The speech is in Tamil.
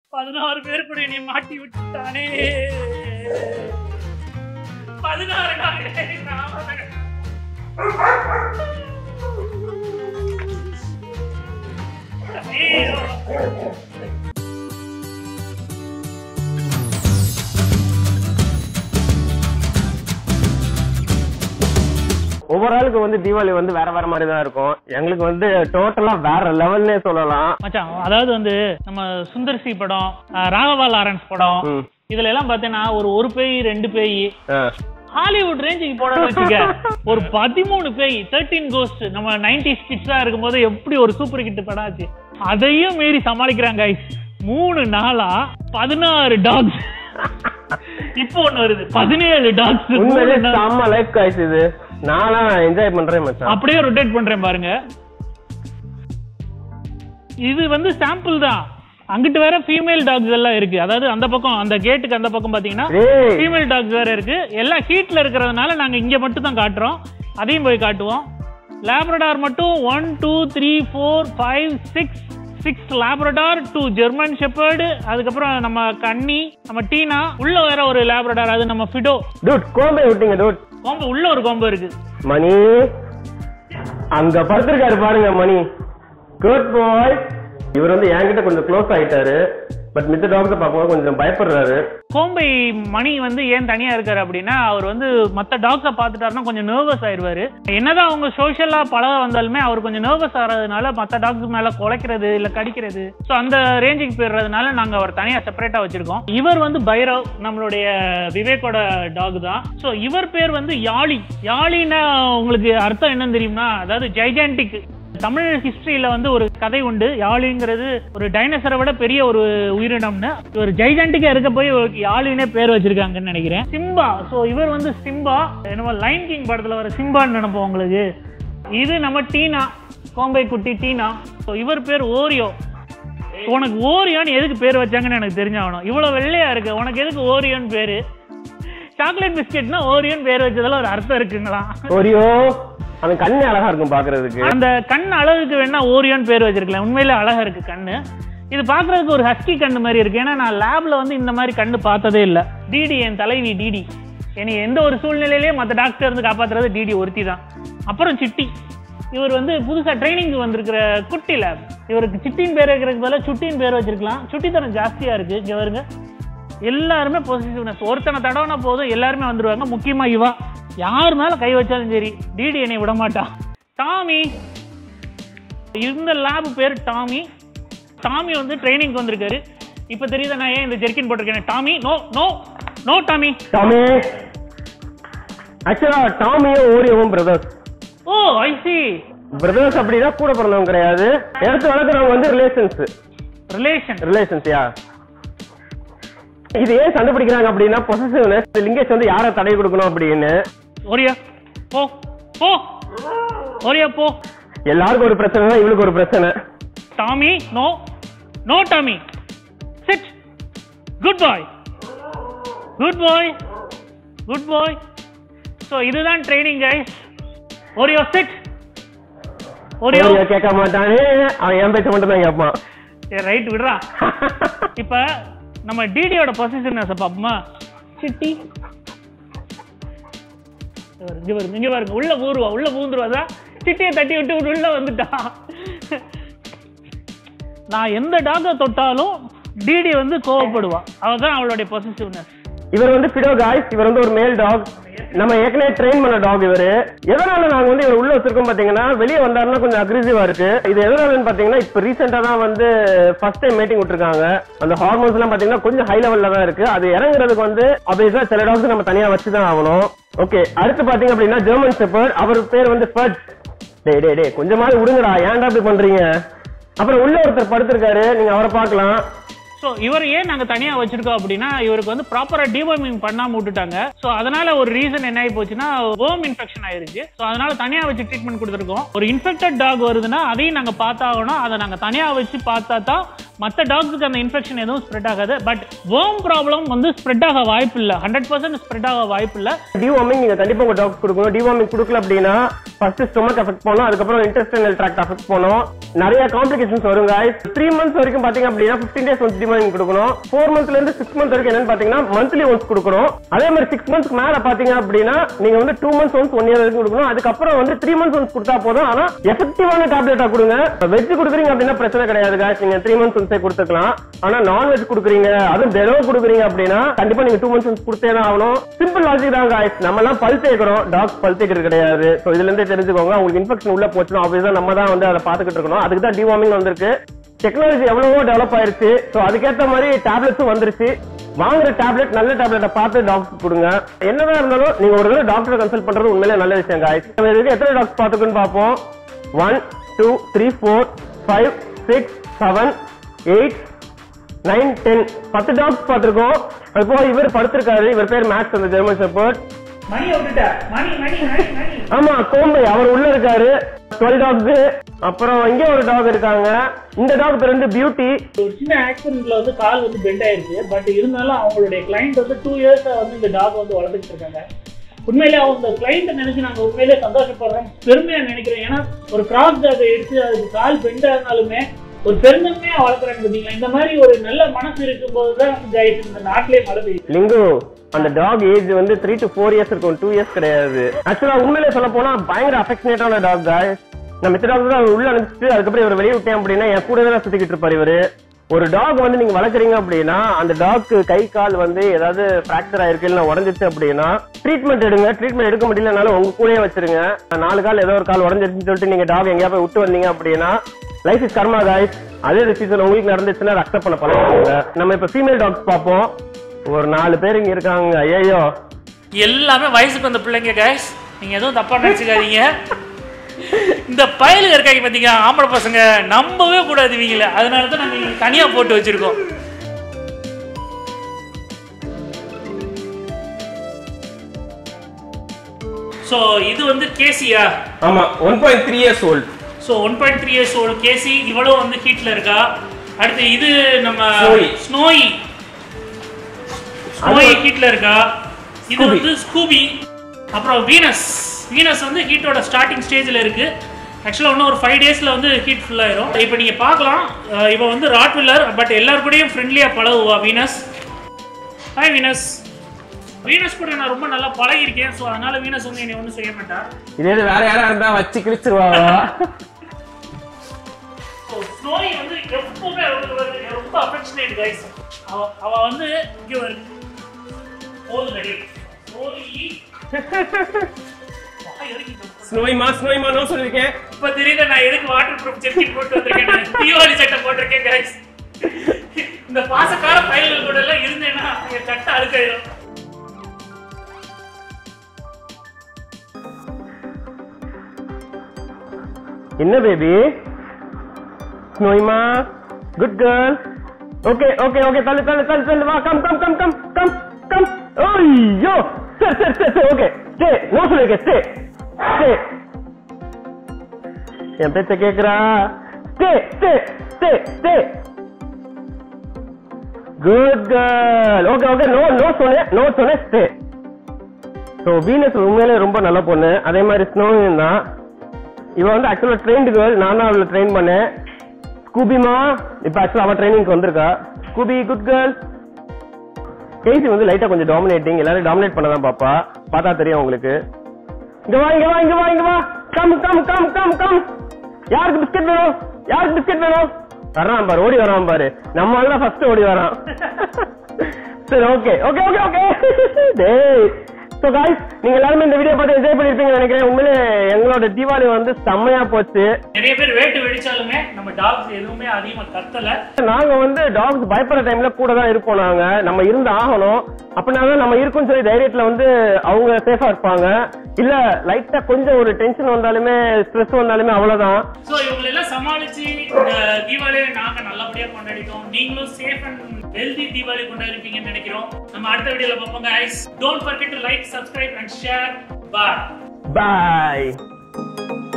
பதினாறு பேர் கூட என்னை மாட்டி விட்டுட்டானே பதினாறு நாள் ஒவ்வொரு ஆளுக்கு வந்து தீபாவளி வந்து வேற வேற மாதிரி தான் இருக்கும் எங்களுக்கு வந்து டோட்டலா வேற லெவல்னே சொல்லலாம் மச்சான் அதாவது வந்து நம்ம சுந்தர் சி படம் அஹ், ராகவா லாரன்ஸ் படம் ம். இதுல எல்லாம் பாத்தீங்கன்னா ஒரு ஒரு பேய் ரெண்டு பேய் ஆ. ஹாலிவுட் ரேஞ்சுக்கு போட வச்சுக்க ஒரு பதிமூணு பேய் தேர்ட்டீன் கோஸ்ட் நம்ம நைன்டி கிட்ஸா இருக்கும்போது எப்படி ஒரு சூப்பர் ஹிட் படம் ஆச்சு அதையும் மீறி சமாளிக்கிறாங்க guys. மூணு நாளா பதினாறு டாக்ஸ் இப்போ ஒண்ணு வருது பதினேழு டாக்ஸ் உண்மையிலே செம்ம லைஃப் காய்ஸ் இது நானா என்ஜாய் பண்றேன் மச்சான் அப்படியே ரொட்டேட் பண்றேன் பாருங்க இது வந்து சாம்பிள் தான் அங்கிட்டு வேற ஃபீமேல் டாக்ஸ் எல்லாம் இருக்கு அதாவது அந்த பக்கம் அந்த கேட்டுக்கு அந்த பக்கம் பாத்தீங்கன்னா டேய் ஃபீமேல் டாக்ஸ் வேற இருக்கு எல்லாம் ஹீட்ல இருக்கிறதுனால நாங்க இங்க மட்டும் தான் காட்டுறோம் அதையும் போய் காட்டுவோம் லேப்ரடார் மட்டும் one two three four five six six Labrador two German shepherd அதுக்கப்புறம் நம்ம கன்னி நம்ம டீனா உள்ள வேற ஒரு லேப்ரடார் அது நம்ம ஃபிடோ டூட் கோம்பை விட்டீங்க டூட் கோம்பு உள்ள ஒரு கோம்பு இருக்கு மணி அங்க படுத்திருக்காரு பாருங்க மணி குட் பாய் இவர் வந்து என்கிட்ட கொஞ்சம் க்ளோஸ் ஆயிட்டாரு பட் மித்த டாக்டர் பார்க்கும்போது கொஞ்சம் பயப்படுறாரு கோம்பை மணி வந்து ஏன் தனியா இருக்காரு அப்படின்னா அவர் வந்து மத்த டாக்ஸை பார்த்துட்டாருன்னா கொஞ்சம் நர்வஸ் ஆயிடுவாரு என்னதான் அவங்க சோஷியலா பழக வந்தாலுமே அவர் கொஞ்சம் நர்வஸ் ஆகிறதுனால மத்த டாக்ஸ் மேல குலைக்கிறது இல்ல கடிக்கிறது ஸோ அந்த ரேஞ்சுக்கு போயிடுறதுனால நாங்க அவர் தனியா செப்பரேட்டா வச்சிருக்கோம் இவர் வந்து பைரவ் நம்மளுடைய விவேக்கோட டாக் தான் ஸோ இவர் பேர் வந்து யாழி யாழின்னா உங்களுக்கு அர்த்தம் என்னன்னு தெரியுமா அதாவது ஜைஜாண்டிக் தமிழ் ஹிஸ்டரியில வந்து ஒரு கதை உண்டு யாழிங்கிறது ஒரு டைனோசரை விட பெரிய ஒரு உயிரினம்னு ஒரு ஜைஜாண்டிக்கா இருக்க போய் ஒரு யாழினே பேர் வச்சிருக்காங்கன்னு நினைக்கிறேன் சிம்பா சோ இவர் வந்து சிம்பா என்னமோ லைன் கிங் படத்துல வர சிம்பான்னு நினைப்போம் உங்களுக்கு இது நம்ம டீனா கோம்பை குட்டி டீனா ஸோ இவர் பேர் ஓரியோ உனக்கு ஓரியோன்னு எதுக்கு பேர் வச்சாங்கன்னு எனக்கு தெரிஞ்சாகணும் இவ்வளவு வெள்ளையா இருக்கு உனக்கு எதுக்கு ஓரியோன்னு பேரு சாக்லேட் பிஸ்கெட்னா ஓரியோன்னு பேர் வச்சதுல ஒரு அர்த்தம் இருக்குங்களா ஒரியோ அந்த கண்ணு அழகா இருக்கும் பாக்குறதுக்கு அந்த கண் அழகுக்கு வேணா ஓரியோன்னு பேர் வச்சிருக்கலாம் உண்மையிலே அழகா இருக்கு கண்ணு இது பாக்குறதுக்கு ஒரு ஹஸ்கி கண்ணு மாதிரி இருக்கு ஏன்னா நான் லேப்ல வந்து இந்த மாதிரி கண்ணு பார்த்ததே இல்ல டிடி என் தலைவி டிடி என்னை எந்த ஒரு சூழ்நிலையிலேயே மற்ற டாக்டர் இருந்து காப்பாத்துறது டிடி ஒருத்தி தான் அப்புறம் சிட்டி இவர் வந்து புதுசா ட்ரைனிங் வந்திருக்கிற குட்டி லேப் இவருக்கு சிட்டின் பேர் வைக்கிறதுக்கு பதிலாக சுட்டின் பேர் வச்சிருக்கலாம் சுட்டித்தனம் ஜாஸ்தியா இருக்கு இங்க வருங்க எல்லாருமே பொசிட்டிவ்னஸ் ஒருத்தனை தடவைனா போதும் எல்லாருமே வந்துருவாங்க முக்கியமா இவா யார் மேல கை வச்சாலும் சரி டிடி என்னை விட மாட்டா டாமி இந்த லேப் பேர் டாமி டாமி வந்து ட்ரைனிங் வந்திருக்காரு இப்ப தெரியுதா நான் ஏன் இந்த ஜெர்கின் போட்டிருக்கேன் Tommy no no no Tommy Tommy actually டாமியும் ஓரியோவும் brothers oh I see brothers அப்படின்னா கூட பிறந்தவங்க கிடையாது எடுத்து வளர்க்குறவங்க வந்து ரிலேஷன்ஸ் ரிலேஷன் ரிலேஷன்ஸ் யா இது ஏன் கண்டுபிடிக்கிறாங்க அப்படின்னா பொசசிவ்னஸ் லிங்கேஷ் வந்து யாரை தடை கொடுக்கணும் அப்படின்னு ஓரியா போ போ ஓரியா போ எல்லாருக்கும் ஒரு பிரச்சனை தான் இவளுக்கு ஒரு பிரச்சனை Tommy no no Tommy sit good boy good boy good boy so இதுதான் training guys Oreo sit Oreo Oreo கேட்க மாட்டானே அவன் என் பேச்ச மட்டும் தான் கேட்பான் ரைட் விடுறா இப்ப நம்ம டிடியோட பொசிஷனஸ் பாப்போமா சிட்டி இங்க பாருங்க இங்க பாருங்க உள்ள ஊருவா உள்ள பூந்துருவாதா சிட்டியை தட்டி விட்டு விட்டு உள்ள வந்துட்டா நான் எந்த டாக தொட்டாலும் டிடி வந்து கோவப்படுவா அவதான் அவளுடைய பொசிட்டிவ்னஸ் இவர் வந்து பிடோ காய்ஸ் இவர் வந்து ஒரு மேல் டாக் நம்ம ஏற்கனவே ட்ரெயின் பண்ண டாக் இவரு எதனால நாங்க வந்து இவர் உள்ள வச்சிருக்கோம் பாத்தீங்கன்னா வெளியே வந்தாருன்னா கொஞ்சம் அக்ரெசிவா இருக்கு இது எதனாலன்னு பாத்தீங்கன்னா இப்ப ரீசெண்டா தான் வந்து ஃபர்ஸ்ட் டைம் மீட்டிங் விட்டுருக்காங்க அந்த ஹார்மோன்ஸ் எல்லாம் பாத்தீங்கன்னா கொஞ்சம் ஹை லெவல்ல தான் இருக்கு அது இறங்குறதுக்கு வந்து அப்படின்னா சில டாக்ஸ் நம்ம தனியா வச்சு தான் ஆகணும் ஓகே அடுத்து பாத்தீங்க அப்படின்னா ஜெர்மன் ஷெப்பர்ட் அவர் பேர் வந்து ஃபர்ட் டேய் டேய் டேய் கொஞ்சமாவது விடுங்கடா ஏன்டா இப்படி பண்றீங்க அப்புறம் உள்ள ஒருத்தர் படுத்திருக்காரு நீங்க அவரை பார்க்கலாம் ஸோ இவர் ஏன் நாங்க தனியா வச்சிருக்கோம் அப்படின்னா இவருக்கு வந்து ப்ராப்பரா டிவார்மிங் பண்ணாம விட்டுட்டாங்க ஸோ அதனால ஒரு ரீசன் என்ன ஆகி போச்சுன்னா ஓம் இன்ஃபெக்ஷன் ஆயிருச்சு ஸோ அதனால தனியா வச்சு ட்ரீட்மெண்ட் கொடுத்துருக்கோம் ஒரு இன்ஃபெக்டட் டாக் வருதுன்னா அதையும் நாங்க பார்த்தாகணும் அதை நாங்க தனியா வச்சு பார்த்தா தான் மற்ற டாக்ஸுக்கு அந்த இன்ஃபெக்ஷன் எதுவும் ஸ்ப்ரெட் ஆகாது பட் வேர்ம் ப்ராப்ளம் வந்து ஸ்ப்ரெட் ஆக வாய்ப்பு இல்லை ஹண்ட்ரட் பர்சன்ட் ஸ்ப்ரெட் ஆக வாய்ப்பு இல்லை டிவார்மிங் நீங்க கண்டிப்பா உங்க டாக்ஸ் கொடுக்கணும் டிவார்மிங் கொடுக்கல அப்படின்னா ஃபர்ஸ்ட் ஸ்டொமக் அஃபெக்ட் பண்ணும் அதுக்கப்புறம் இன்டெஸ்டைனல் ட்ராக்ட் அஃபெக்ட் பண்ணும் நிறைய காம்ப்ளிகேஷன்ஸ் வரும் guys த்ரீ மந்த்ஸ் வரைக்கும் பாத்தீங்க அப்படின்னா ஃபிஃப்டீன் டேஸ் ஒன்ஸ் டிவார்மிங் கொடுக்கணும் ஃபோர் மந்த்ல இருந்து சிக்ஸ் மந்த் வரைக்கும் என்னன்னு பாத்தீங்கன்னா மந்த்லி ஒன்ஸ் கொடுக்கணும் அதே மாதிரி சிக்ஸ் மந்த்ஸ்க்கு மேல பாத்தீங்க அப்படின்னா நீங்க வந்து two months once one year வரைக்கும் கொடுக்கணும் அதுக்கப்புறம் வந்து த்ரீ மந்த்ஸ் ஒன்ஸ் கொடுத்தா போதும் ஆனா எஃபெக்டிவான டேப்லெட்டா கொடுங்க வெஜ் கொடுக்குறீங்க அப்படின்னா பிரச்சனை கிடையாது guys நீங்க த்ரீ மந்த்ஸ் ஒன்ஸே கொடுத்துக்கலாம் ஆனா நான்வெஜ் கொடுக்குறீங்க அதுவும் தினம் கொடுக்குறீங்க அப்படின்னா கண்டிப்பா நீங்க டூ மந்த்ஸ் ஒன்ஸ் கொடுத்தே தான் ஆகணும் சிம்பிள் லாஜிக் தான் guys நம்ம எல்லாம் பல் தேய்க்கிறோம் டாக்ஸ் பல் தேய்க்கிறது கிடையாது ஸோ இதுல இருந்தே தெரிஞ்சுக்கோங்க உங்களுக்கு இன்ஃபெக்ஷன் உள்ள போச்சுன்னா ஆப்வியஸா நம்ம தான் வந்து அதை பாத்துக்கிட்டு இருக்கணும் அதுக்கு தான் டிவார்மிங் வந்திருக்கு டெக்னாலஜி எவ்வளவோ டெவலப் ஆயிருச்சு ஸோ அதுக்கேற்ற மாதிரி டேப்லெட்ஸும் வந்துருச்சு வாங்குற டேப்லெட் நல்ல டேப்லெட்டை பார்த்து டாக்டர் கொடுங்க என்னதான் இருந்தாலும் நீங்க ஒரு தடவை டாக்டரை கன்சல்ட் பண்றது உண்மையிலே நல்ல விஷயம் guys நம்ம இதுக்கு எத்தனை டாக்டர் பார்த்துக்குன்னு பார்ப்போம் one two three four five six seven eight nine ten பத்து டாக்ஸ் பார்த்திருக்கோம் அது போக இவர் படுத்திருக்காரு இவர் பேர் மேக்ஸ் அந்த ஜெர்மன் ஷெப்பர்ட் மணி விட்டுட்ட மணி மணி மணி மணி ஆமா கோம்பை அவர் உள்ள இருக்காரு டுவெல் டாக்ஸ் அப்புறம் இங்க ஒரு டாக் இருக்காங்க இந்த டாக் பேர் வந்து பியூட்டி ஒரு சின்ன ஆக்சிடென்ட்ல வந்து கால் வந்து பெண்ட் ஆயிருக்கு பட் இருந்தாலும் அவங்களுடைய கிளைண்ட் வந்து டூ இயர்ஸா வந்து இந்த டாக் வந்து வளர்த்துட்டு இருக்காங்க உண்மையிலே அவங்க கிளைண்ட்டை நினைச்சு நாங்க உண்மையிலே சந்தோஷப்படுறோம் பெருமையா நினைக்கிறோம் ஏன்னா ஒரு கிராஸ் டாக் எடுத்து அதுக்கு கால் பெண்ட் ஆனாலுமே ஒரு பெருந்தன்மையா வளர்க்குறாங்க பார்த்தீங்களா இந்த மாதிரி ஒரு நல்ல மனசு இருக்கும்போது தான் guys இந்த நாட்டிலே மழை பெய்யுது லிங்கு அந்த டாக் ஏஜ் வந்து த்ரீ டு ஃபோர் இயர்ஸ் இருக்கும் டூ இயர்ஸ் கிடையாது ஆக்சுவலா உண்மையிலே சொல்ல போனா பயங்கர அஃபெக்ஷனேட்டான டாக் guys நான் மித்த டாக் தான் உள்ள அனுப்பிச்சிட்டு அதுக்கப்புறம் இவர் வெளியே விட்டேன் அப்படின்னா என் கூடவே தான் சுத்திக்கிட்டு இருப்பாரு இவரு ஒரு டாக் வந்து நீங்க வளர்க்குறீங்க அப்படின்னா அந்த டாக்கு கை கால் வந்து ஏதாவது ஃபிராக்சர் ஆயிருக்கு இல்லை உடஞ்சிச்சு அப்படின்னா ட்ரீட்மெண்ட் எடுங்க ட்ரீட்மெண்ட் எடுக்க முடியலனாலும் உங்க கூடயே வச்சிருங்க நாலு கால் ஏதோ ஒரு கால் உடஞ்சிருச்சுன்னு சொல்லிட்டு நீங்க டாக் எங்கேயா போய் விட்டு வந்தீங்க அப்படின்னா லைஃப் இஸ் கர்மா காய்ஸ் அதே டிசிஷன் உங்களுக்கு நடந்துச்சுன்னா அதை அக்செப்ட் பண்ண பழகுங்க நம்ம இப்ப ஃபீமேல் டாக்ஸ் பார்ப்போம் ஒரு நாலு பேர் இங்க இருக்காங்க ஐயோ எல்லாமே வயசுக்கு வந்த பிள்ளைங்க கைஸ் நீங்க எதுவும் தப்பா நினைச்சுக்காதீங்க இந்த பயலுக இருக்காங்க பாத்தீங்க ஆம்பளை பசங்க நம்பவே கூடாது இவங்கள அதனால தான் நாங்க இங்க தனியா போட்டு வச்சிருக்கோம் ஸோ இது வந்து கேசியா ஆமா one point three years old so one point three years old Casey இவ்வளோ வந்து ஹீட்ல இருக்கா அடுத்து இது நம்ம Snowy. ஸ்னோயி ஸ்னோயி ஹீட்ல இருக்கா இது Scooby. வந்து ஸ்கூபி அப்புறம் வீனஸ் வீனஸ் வந்து ஹீட்டோட ஸ்டார்டிங் ஸ்டேஜில் இருக்கு ஆக்சுவலாக இன்னும் ஒரு ஃபைவ் டேஸில் வந்து ஹீட் ஃபுல் ஆயிரும் இப்போ நீங்கள் பார்க்கலாம் அஹ் இவ வந்து ராட்வில்லர் பட் எல்லார் கூடயும் ஃப்ரெண்ட்லியாக பழகுவா வீனஸ் ஹாய் வீனஸ் வீனஸ் கூட நான் ரொம்ப நல்லா பழகிருக்கேன் ஸோ அதனால வீனஸ் வந்து என்னை ஒன்றும் செய்ய மாட்டா இதே இது வேற யாரா இருந்தா வச்சு கிழிச்சிருவாங்க ஸோ ஸ்னோய் வந்து எப்பவுமே அவளுக்கு வந்து ரொம்ப அஃபெக்ஷனேட் கைஸ் அவ அவ வந்து இங்க ஒரு போது ரெடி ஸ்னோய் ஸ்னோய்மா ஸ்னோய்மா நோ சொல்லிருக்கேன் இப்ப தெரியல நான் எதுக்கு வாட்டர் ப்ரூஃப் ஜெர்கின் போட்டு வந்திருக்கேன் நான் தீபாவளி சட்டை போட்டிருக்கேன் கைஸ் இந்த பாசக்கார பயல்கள் கூட எல்லாம் இருந்தேன்னா என் சட்டை அழுக்காயிரும் என்ன பேபி ஸ்னோய்மா good girl okay okay okay தள்ளு தள்ளு தள்ளு தள்ளு வா come come come come come come ஐயோ சரி சரி சரி சரி ஓகே ஸ்டே நோ சொல்லிருக்கேன் ஸ்டே ஸ்டே என் பேச்ச கேக்குறா stay stay stay stay good girl okay okay no no சொன்னேன் நோ சொன்னேன் ஸ்டே ஸோ வீனஸ் உண்மையிலே ரொம்ப நல்ல பொண்ணு அதே மாதிரி ஸ்னோவும் தான் இவ வந்து ஆக்சுவலா ட்ரெயின்டு கேர்ள் நான் தான் அவளை ட்ரெயின் பண்ணேன் ஸ்கூபிமா இப்ப ஆக்சுவலா அவ ட்ரைனிங்க்கு வந்திருக்கா ஸ்கூபி குட் கேர்ள் கேசி வந்து லைட்டா கொஞ்சம் டாமினேட்டிங் எல்லாரும் டாமினேட் பண்ண தான் பாப்பா பார்த்தா தெரியும் உங்களுக்கு இங்க வா இங்க வா இங்க வா இங்க வா come come come come come யாருக்கு பிஸ்கட் வேணும் யாருக்கு பிஸ்கட் வேணும் வரான் பாரு ஓடி வரான் பாரு நம்ம ஆள் தான் ஃபர்ஸ்ட் ஓடி வரான் சரி ஓகே ஓகே ஓகே ஓகே டேய் ஸோ காய்ஸ் நீங்க எல்லாருமே இந்த வீடியோ பார்த்து என்ஜாய் பண்ணிருப்பீங்கன்னு நினைக்கிறேன் உண்மையிலே எங்களோட தீபாவளி வந்து செம்மையா போச்சு நிறைய பேர் வேட்டு வெடிச்சாலுமே நம்ம டாக்ஸ் எதுவுமே அதிகமா கத்தல நாங்க வந்து டாக்ஸ் பயப்படுற டைம்ல கூட தான் இருப்போம் நாங்க நம்ம இருந்து ஆகணும் அப்படின்னா தான் நம்ம இருக்கும்னு சொல்லி தைரியத்துல வந்து அவங்க சேஃபா இருப்பாங்க இல்ல லைட்டா கொஞ்சம் ஒரு டென்ஷன் வந்தாலுமே ஸ்ட்ரெஸ் வந்தாலுமே அவ்வளவுதான் சோ இவங்களை எல்லாம் சமாளிச்சு இந்த தீபாவளியை நாங்க நல்லபடியா கொண்டாடிட்டோம் நீங்களும் சேஃப் அண்ட் ஹெல்தி தீபாவளி கொண்டாடிருப்பீங்கன்னு நினைக்கிறோம் நம்ம அடுத்த வீடியோல பார்ப்போம் guys don't forget to like subscribe and share bye bye